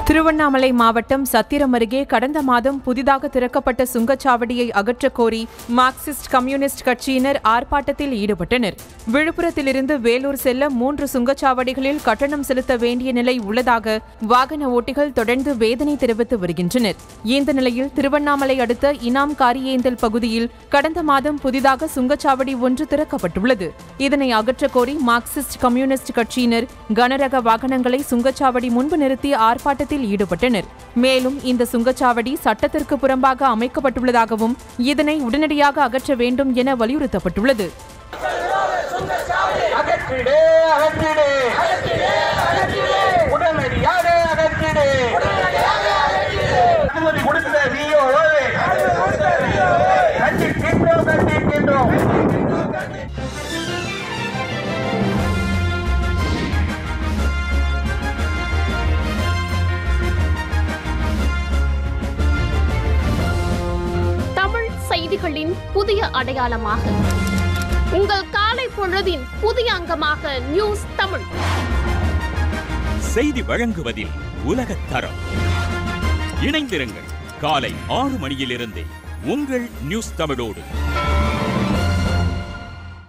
திருவண்ணாமலை மாவட்டம் சத்திரம் அருகே கடந்த மாதம் புதிதாக திறக்கப்பட்ட சுங்கச்சாவடியை அகற்றக் கோரி மார்க்சிஸ்ட் கம்யூனிஸ்ட் கட்சியினர் ஆர்ப்பாட்டத்தில் ஈடுபட்டனர் விழுப்புரத்திலிருந்து வேலூர் செல்ல மூன்று சுங்கச்சாவடிகளில் கட்டணம் செலுத்த வேண்டிய நிலை உள்ளதாக வாகன ஓட்டிகள் தொடர்ந்து வேதனை தெரிவித்து வருகின்றனர் இந்த நிலையில் திருவண்ணாமலை அடுத்த இனாம் காரியேந்தல் பகுதியில் கடந்த மாதம் புதிதாக சுங்கச்சாவடி ஒன்று திறக்கப்பட்டுள்ளது இதனை அகற்றக் கோரி மார்க்சிஸ்ட் கம்யூனிஸ்ட் கட்சியினர் கனரக வாகனங்களை சுங்கச்சாவடி முன்பு நிறுத்தி ஆர்ப்பாட்டத்தில் ஈடுபட்டனர் மேலும் இந்த சுங்கச்சாவடி சட்டத்திற்கு புறம்பாக அமைக்கப்பட்டுள்ளதாகவும் இதனை உடனடியாக அகற்ற வேண்டும் என வலியுறுத்தப்பட்டுள்ளது அகற்றிடு அகற்றிடு உடனடியாக அகற்றிடு அனுமதி கொடுத்த விஓவை கண்டிக்கின்றோம் கண்டிக்கின்றோம் தமிழ் செய்திகளின் புதிய அடையாளமாக உங்கள் காலை பொழுதின் புதிய அங்கமாக நியூஸ் தமிழ் செய்தி வழங்குவதில் உலகத் தரம் இணைந்திருங்கள் காலை ஆறு மணியிலிருந்தே உங்கள் நியூஸ் தமிழோடு